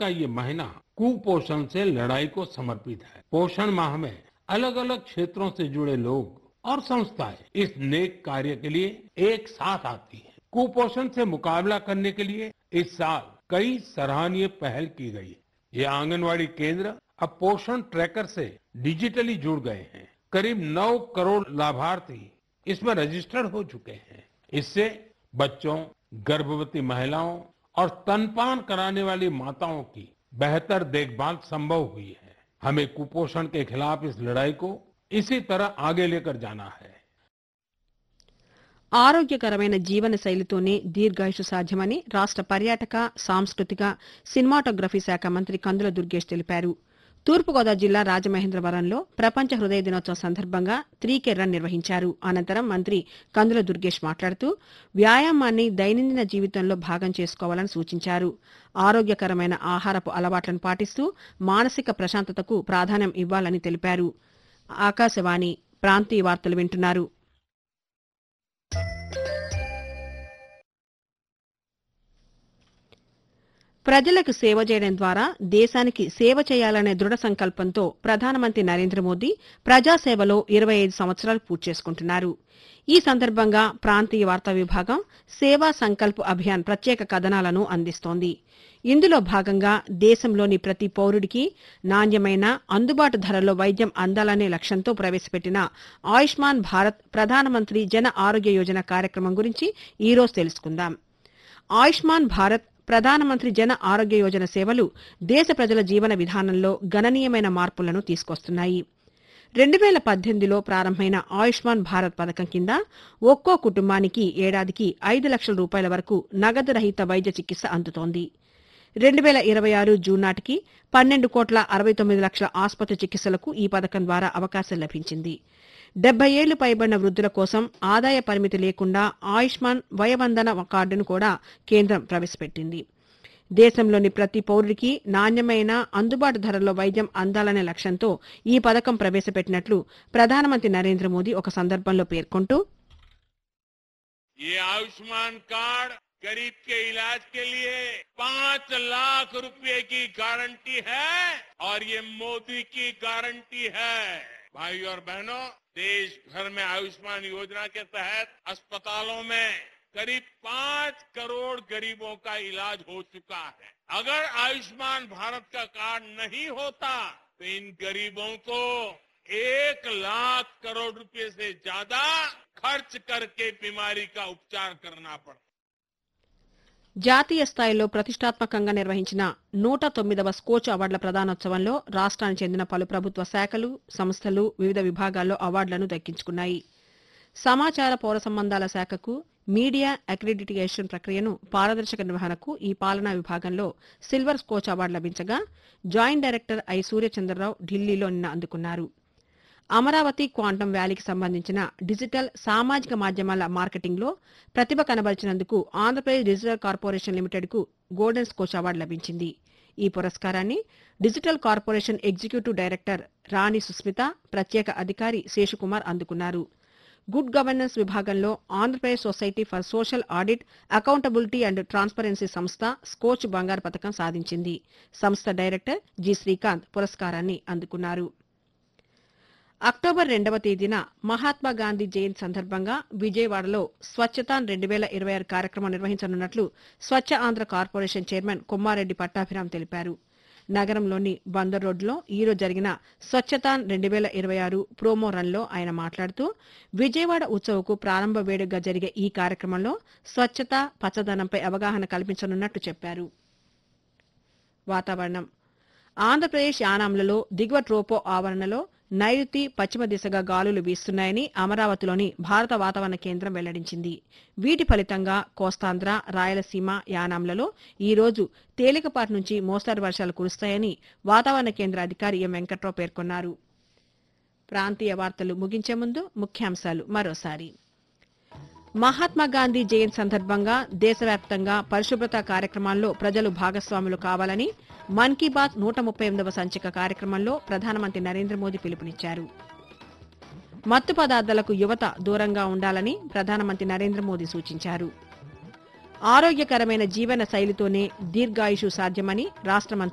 का ये महीना कुपोषण से लड़ाई को समर्पित है पोषण माह में अलग अलग क्षेत्रों से जुड़े लोग और संस्थाएं इस नेक कार्य के लिए एक साथ आती हैं कुपोषण से मुकाबला करने के लिए इस साल कई सराहनीय पहल की गई ये आंगनवाड़ी केंद्र अब पोषण ट्रैकर से डिजिटली जुड़ गए हैं करीब 9 करोड़ लाभार्थी इसमें रजिस्टर्ड हो चुके हैं इससे बच्चों गर्भवती महिलाओं और स्तनपान कराने वाली माताओं की बेहतर देखभाल संभव हुई है हमें कुपोषण के खिलाफ इस लड़ाई को इसी तरह आगे लेकर जाना है ఆరోగ్యకరమైన జీవన శైలితోనే దీర్ఘాయుషు సాధ్యమని రాష్ట పర్యాటక సాంస్కృతిక సినిమాటోగ్రఫీ శాఖ మంత్రి కందుల దుర్గేష్ తెలిపారు తూర్పుగోదావరి జిల్లా రాజమహేంద్రవరంలో ప్రపంచ హృదయ దినోత్సవం సందర్భంగా త్రీకే రన్ నిర్వహించారు అనంతరం మంత్రి కందుల దుర్గేష్ మాట్లాడుతూ వ్యాయామాన్ని దైనందిన జీవితంలో భాగం చేసుకోవాలని సూచించారు ఆరోగ్యకరమైన ఆహారపు అలవాట్లను పాటిస్తూ మానసిక ప్రశాంతతకు ప్రాధాన్యం ఇవ్వాలని తెలిపారు ఆకాశవాణి ప్రాంతీయ వార్తలు వింటున్నారు ప్రజలకు సేవ చేయడం ద్వారా దేశానికి సేవ చేయాలనే దృఢ సంకల్పంతో ప్రధానమంత్రి నరేంద్ర మోదీ ప్రజాసేవలో ఇరవై ఐదు సంవత్సరాలు పూర్తి చేసుకుంటున్నారు ఈ సందర్భంగా ప్రాంతీయ వార్తా విభాగం సేవా సంకల్ప్ అభియాన్ ప్రత్యేక కథనాలను అందిస్తోంది ఇందులో భాగంగా దేశంలోని ప్రతి పౌరుడికి నాణ్యమైన అందుబాటు ధరలో వైద్యం అందాలనే లక్ష్యంతో ప్రవేశపెట్టిన ఆయుష్మాన్ భారత్ ప్రధానమంత్రి జన ఆరోగ్య యోజన కార్యక్రమం గురించి ఈ రోజు తెలుసుకుందాం ఆయుష్మాన్ భారత్ ప్రధానమంత్రి జన ఆరోగ్య యోజన సేవలు దేశ ప్రజల జీవన విధానంలో గణనీయమైన మార్పులను తీసుకొస్తున్నాయి రెండు వేల పద్దెనిమిదిలో ప్రారంభమైన ఆయుష్మాన్ భారత్ పథకం కింద ఒక్కో కుటుంబానికి ఏడాదికి ఐదు లక్షల రూపాయల వరకు నగదు రహిత వైద్య చికిత్స అందుతోంది రెండు వేల ఇరవై ఆరు జూన్ నాటికి పన్నెండు కోట్ల అరవై తొమ్మిది లక్షల ఆసుపత్రి చికిత్సలకు ఈ పథకం ద్వారా అవకాశం లభించింది డెబ్బై ఏళ్లు పైబడిన వృద్ధుల కోసం ఆదాయ పరిమితి లేకుండా ఆయుష్మాన్ వయవందన కార్డును కూడా కేంద్రం ప్రవేశపెట్టింది దేశంలోని ప్రతి పౌరుడికి నాణ్యమైన అందుబాటు ధరల్లో వైద్యం అందాలనే లక్ష్యంతో ఈ పథకం ప్రవేశపెట్టినట్లు ప్రధానమంత్రి నరేంద్ర మోదీ ఒక సందర్భంలో పేర్కొంటూ ये आयुष्मान कार्ड गरीब के इलाज के लिए पांच लाख रुपए की गारंटी है और ये मोदी की गारंटी है भाई और बहनों देश भर में आयुष्मान योजना के तहत अस्पतालों में करीब पांच करोड़ गरीबों का इलाज हो चुका है अगर आयुष्मान भारत का कार्ड नहीं होता तो इन गरीबों को एक लाख करोड़ रुपए से ज्यादा खर्च करके बीमारी का उपचार करना पड़ता జాతీయ స్థాయిలో ప్రతిష్టాత్మకంగా నిర్వహించిన నూట తొమ్మిదవ స్కోచ్ అవార్డుల ప్రదానోత్సవంలో రాష్ట్రానికి చెందిన పలు ప్రభుత్వ శాఖలు సంస్థలు వివిధ విభాగాల్లో అవార్డులను దక్కించుకున్నాయి సమాచార పౌర సంబంధాల శాఖకు మీడియా అక్రిడిటేషన్ ప్రక్రియను పారదర్శక నిర్వహణకు ఈ పాలనా విభాగంలో సిల్వర్ స్కోచ్ అవార్డు లభించగా జాయింట్ డైరెక్టర్ ఐ సూర్యచంద్రరావు ఢిల్లీలో నిన్న అందుకున్నారు అమరావతి క్వాంటం వ్యాలీకి సంబంధించిన డిజిటల్ సామాజిక మాధ్యమాల మార్కెటింగ్లో ప్రతిభ కనబరిచినందుకు ఆంధ్రప్రదేశ్ డిజిటల్ కార్పొరేషన్ లిమిటెడ్కు గోల్డెన్ స్కోచ్ అవార్డు లభించింది ఈ పురస్కారాన్ని డిజిటల్ కార్పొరేషన్ ఎగ్జిక్యూటివ్ డైరెక్టర్ రాణి సుస్మిత ప్రత్యేక అధికారి శేషుకుమార్ అందుకున్నారు గుడ్ గవర్నెన్స్ విభాగంలో Andhra Pradesh society for social audit accountability and transparency సంస్థ స్కోచ్ బంగారు పథకం సాధించింది సంస్థ డైరెక్టర్ జి శ్రీకాంత్ పురస్కారాన్ని అందుకున్నారు అక్టోబర్ రెండవ తేదీన మహాత్మా గాంధీ జయంతి సందర్భంగా విజయవాడలో స్వచ్ఛతాన్ రెండు వేల ఇరవై ఆరు కార్యక్రమం నిర్వహించనున్నట్లు స్వచ్ఛ ఆంధ్ర కార్పొరేషన్ చైర్మన్ కొమ్మారెడ్డి పట్టాభిరామ్ తెలిపారు నగరంలోని బందర్ రోడ్లో ఈరోజు జరిగిన స్వచ్ఛతాన్ రెండు వేల ఇరవై ఆరు ప్రోమో రన్లో ఆయన మాట్లాడుతూ విజయవాడ ఉత్సవకు ప్రారంభ వేడుకగా జరిగే ఈ కార్యక్రమంలో స్వచ్ఛత పచ్చదనంపై అవగాహన కల్పించనున్నట్టు చెప్పారు వాతావరణం ఆంధ్రప్రదేశ్ యానాంలలో దిగువ ట్రోపో ఆవరణలో నైరుతి పశ్చిమ దిశగా గాలులు వీస్తున్నాయని అమరావతిలోని భారత వాతావరణ కేంద్రం వెల్లడించింది వీటి ఫలితంగా కోస్తాంధ్ర రాయలసీమ యానాంలలో ఈ రోజు తేలికపాటి నుంచి మోస్తారు వర్షాలు కురుస్తాయని వాతావరణ కేంద్ర అధికారి ఎం వెంకట్రావు పేర్కొన్నారు ప్రాంతీయ వార్తలు ముగించే ముందు ముఖ్యాంశాలు మరోసారి మహాత్మా గాంధీ జయంతి సందర్భంగా దేశవ్యాప్తంగా పరిశుభ్రత కార్యక్రమాల్లో ప్రజలు భాగస్వాములు కావాలని మన్ కీ బాత్ నూట ముప్పై ఎనిమిదవ సంచిక కార్యక్రమంలో ప్రధానమంత్రి నరేంద్ర మోదీ పిలుపునిచ్చారు మత్తు పదార్థాలకు యువత దూరంగా ఉండాలని ప్రధానమంత్రి నరేంద్ర మోదీ సూచించారు ఆరోగ్యకరమైన జీవన శైలితోనే దీర్ఘాయుషు సాధ్యమని రాష్ట్ర మంత్రి